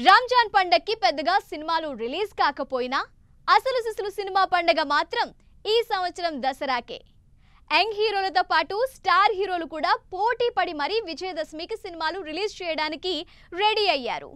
రంజాన్ పండక్కి పెద్దగా సినిమాలు రిలీజ్ కాకపోయినా అసలు సిసులు సినిమా పండగ మాత్రం ఈ సంవత్సరం దసరాకే యంగ్ హీరోలతో పాటు స్టార్ హీరోలు కూడా పోటీ పడి మరీ విజయదశమికి సినిమాలు రిలీజ్ చేయడానికి రెడీ అయ్యారు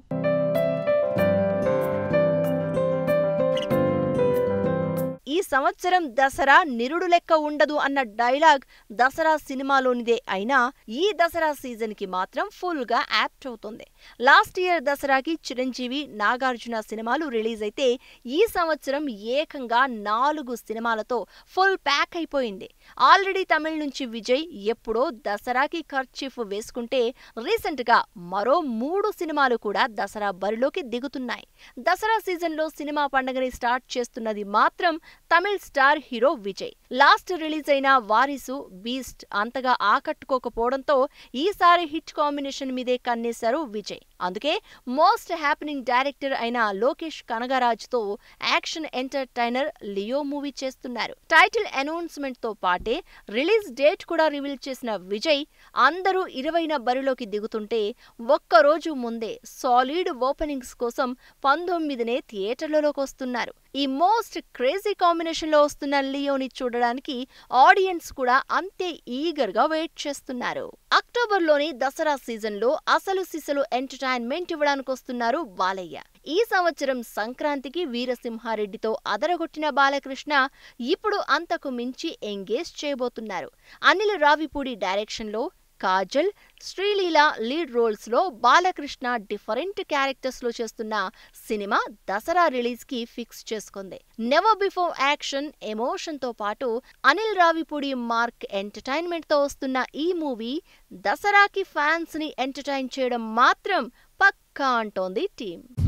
ఈ సంవత్సరం దసరా నిరుడు లెక్క ఉండదు అన్న డైలాగ్ దసరా సినిమాలోనిదే అయినా ఈ దసరా సీజన్ కి మాత్రం ఫుల్ గా యాప్ట్ అవుతుంది లాస్ట్ ఇయర్ దసరాకి చిరంజీవి నాగార్జున సినిమాలు రిలీజ్ అయితే ఈ సంవత్సరం ఏకంగా నాలుగు సినిమాలతో ఫుల్ ప్యాక్ అయిపోయింది ఆల్రెడీ తమిళ నుంచి విజయ్ ఎప్పుడో దసరాకి ఖర్చీఫ్ వేసుకుంటే రీసెంట్ గా మరో మూడు సినిమాలు కూడా దసరా బరిలోకి దిగుతున్నాయి దసరా సీజన్లో సినిమా పండుగని స్టార్ట్ చేస్తున్నది మాత్రం Tamil star hero Vijay last release అయిన వారిసు బీస్ట్ అంతగా ఆకట్టుకోకపోవడంతో ఈసారి హిట్ కాంబినేషన్ మీదే కన్నేశారు విజయ్ అందుకే మోస్ట్ హ్యాపెనింగ్ డైరెక్టర్ అయిన లోకేష్ కనగరాజ్తో యాక్షన్ ఎంటర్టైనర్ లియో మూవీ చేస్తున్నారు టైటిల్ అనౌన్స్మెంట్ తో పాటే రిలీజ్ డేట్ కూడా రివీల్ చేసిన విజయ్ అందరూ ఇరవైన బరిలోకి దిగుతుంటే ఒక్కరోజు ముందే సాలిడ్ ఓపెనింగ్స్ కోసం పంతొమ్మిదినే థియేటర్లలోకి వస్తున్నారు ఈ మోస్ట్ క్రేజీ కాంబినేషన్ లో వస్తున్న లియోని చూడడానికి ఆడియన్స్ కూడా అంతే ఈగర్ గా వెయిట్ చేస్తున్నారు అక్టోబర్ లోని దసరా సీజన్ లో అసలు సిసలు ఎంటర్టైన్మెంట్ ఇవ్వడానికి వస్తున్నారు బాలయ్య ఈ సంవత్సరం సంక్రాంతికి వీరసింహారెడ్డితో అదరగొట్టిన బాలకృష్ణ ఇప్పుడు అంతకు మించి ఎంగేజ్ చేయబోతున్నారు అనిల్ రావిపూడి డైరెక్షన్ లో కాజల్ శ్రీలీల లీడ్ రోల్స్ లో బాలకృష్ణ డిఫరెంట్ క్యారెక్టర్స్ లో చేస్తున్న సినిమా దసరా రిలీజ్ కి ఫిక్స్ చేసుకుంది నెవర్ బిఫోర్ యాక్షన్ ఎమోషన్ తో పాటు అనిల్ రావిపూడి మార్క్ ఎంటర్టైన్మెంట్ తో వస్తున్న ఈ మూవీ దసరాకి ఫ్యాన్స్ ని ఎంటర్టైన్ చేయడం మాత్రం పక్కా అంటోంది టీం